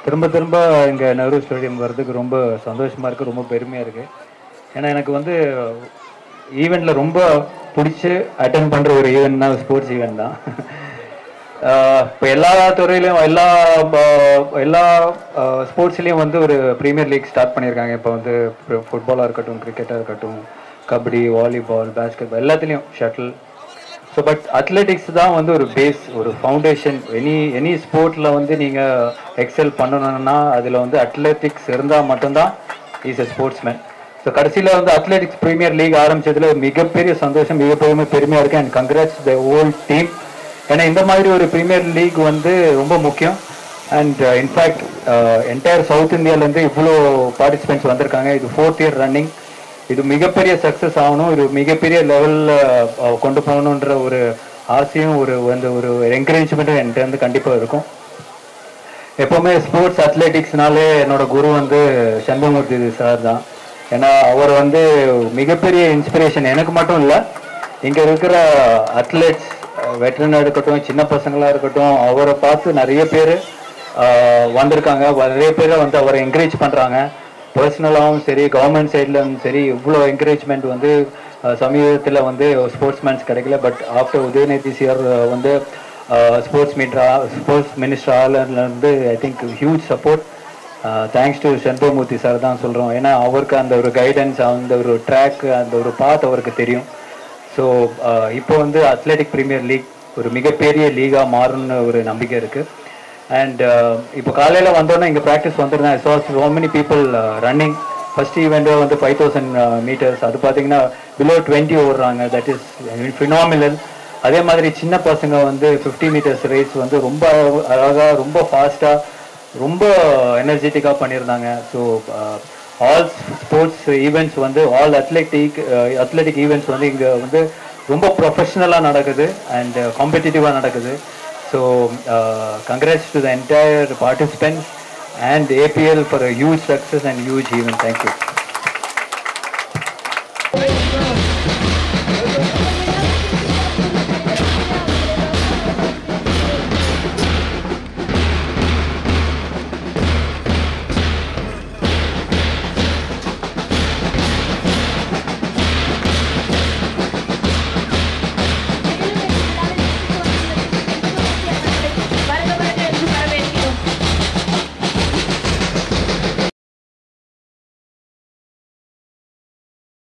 திரும்ப திரும்ப இங்கே நெஹ்ரு ஸ்டேடியம் வர்றதுக்கு ரொம்ப சந்தோஷமாக இருக்குது ரொம்ப பெருமையாக இருக்குது ஏன்னா எனக்கு வந்து ஈவெண்ட்டில் ரொம்ப பிடிச்சி அட்டன் பண்ணுற ஒரு ஈவெண்ட்னா ஸ்போர்ட்ஸ் ஈவெண்ட் தான் இப்போ எல்லா துறையிலையும் எல்லா ப- எல்லா ஸ்போர்ட்ஸ்லேயும் வந்து ஒரு ப்ரீமியர் லீக் ஸ்டார்ட் பண்ணியிருக்காங்க இப்போ வந்து ஃபுட்பாலாக இருக்கட்டும் கிரிக்கெட்டாக இருக்கட்டும் கபடி வாலிபால் பேஸ்கெட் பால் எல்லாத்துலேயும் ஷட்டில் ஸோ பட் அத்லெட்டிக்ஸ் தான் வந்து ஒரு பேஸ் ஒரு ஃபவுண்டேஷன் எனி எனி ஸ்போர்ட்டில் வந்து நீங்கள் எக்ஸல் பண்ணணும்னா அதில் வந்து அத்லெட்டிக்ஸ் இருந்தால் மட்டும்தான் இஸ் எ ஸ்போர்ட்ஸ்மேன் ஸோ கடைசியில் வந்து அத்லெட்டிக்ஸ் ப்ரீமியர் லீக் ஆரம்பிச்சதுல மிகப்பெரிய சந்தோஷம் மிகப்பெரிய பெருமையாக இருக்குது and congrats the whole team ஏன்னா இந்த மாதிரி ஒரு ப்ரீமியர் லீக் வந்து ரொம்ப முக்கியம் அண்ட் இன்ஃபேக்ட் என்டையர் சவுத் இந்தியாவிலேருந்து இவ்வளோ பார்ட்டிசிபென்ட்ஸ் வந்திருக்காங்க இது ஃபோர்த் இயர் ரன்னிங் இது மிகப்பெரிய சக்ஸஸ் ஆகணும் இது மிகப்பெரிய லெவலில் கொண்டு போகணுன்ற ஒரு ஆசையும் ஒரு அந்த ஒரு என்கரேஜ்மெண்ட்டும் என்கிட்ட வந்து கண்டிப்பாக இருக்கும் எப்போவுமே ஸ்போர்ட்ஸ் அத்லெட்டிக்ஸ்னாலே என்னோட குரு வந்து சண்முகமூர்த்தி சார் தான் ஏன்னா அவர் வந்து மிகப்பெரிய இன்ஸ்பிரேஷன் எனக்கு மட்டும் இல்லை இங்கே இருக்கிற அத்லெட்ஸ் வெட்டரனாக இருக்கட்டும் சின்ன பசங்களாக இருக்கட்டும் அவரை பார்த்து நிறைய பேர் வந்திருக்காங்க நிறைய பேர் வந்து அவரை என்கரேஜ் பண்ணுறாங்க பர்சனலாகவும் சரி கவர்மெண்ட் சைட்லேயும் சரி இவ்வளோ என்கரேஜ்மெண்ட் வந்து சமீபத்தில் வந்து ஸ்போர்ட்ஸ்மேன்ஸ் கிடைக்கல பட் ஆஃப்டர் உதயநிதி சிஆர் வந்து ஸ்போர்ட்ஸ் மீட்ரா ஸ்போர்ட்ஸ் மினிஸ்டர் ஆலர்லேருந்து I think huge support thanks to Shenbamoorthy sir தான் சொல்கிறோம் ஏன்னா அவருக்கு அந்த ஒரு கைடன்ஸ் அந்த ஒரு ட்ராக் அந்த ஒரு பாத் அவருக்கு தெரியும் ஸோ இப்போ வந்து அத்லெட்டிக் பிரீமியர் லீக் ஒரு மிகப்பெரிய லீகாக மாறும்னு ஒரு நம்பிக்கை இருக்குது அண்ட் இப்போ காலையில் வந்தோன்னே இங்கே ப்ராக்டிஸ் வந்துருந்தேன் so so many people running first event வந்து ஃபைவ் தௌசண்ட் மீட்டர்ஸ் அது பார்த்தீங்கன்னா பிலோ டுவெண்ட்டி ஓடுறாங்க தட் இஸ் ஃபினாமினல் அதே மாதிரி சின்ன பசங்க வந்து ஃபிஃப்டி மீட்டர்ஸ் ரேஸ் வந்து ரொம்ப அழகாக ரொம்ப ஃபாஸ்ட்டாக ரொம்ப எனர்ஜெட்டிக்காக பண்ணியிருந்தாங்க ஸோ ஆல் ஸ்போர்ட்ஸ் ஈவெண்ட்ஸ் வந்து ஆல் அத்லெட்டிக் அத்லெட்டிக் ஈவெண்ட்ஸ் வந்து இங்கே வந்து ரொம்ப ப்ரொஃபஷ்னலாக நடக்குது அண்ட் காம்படிட்டிவாக நடக்குது so congrats to the entire participants and ABL for a huge success and huge event thank you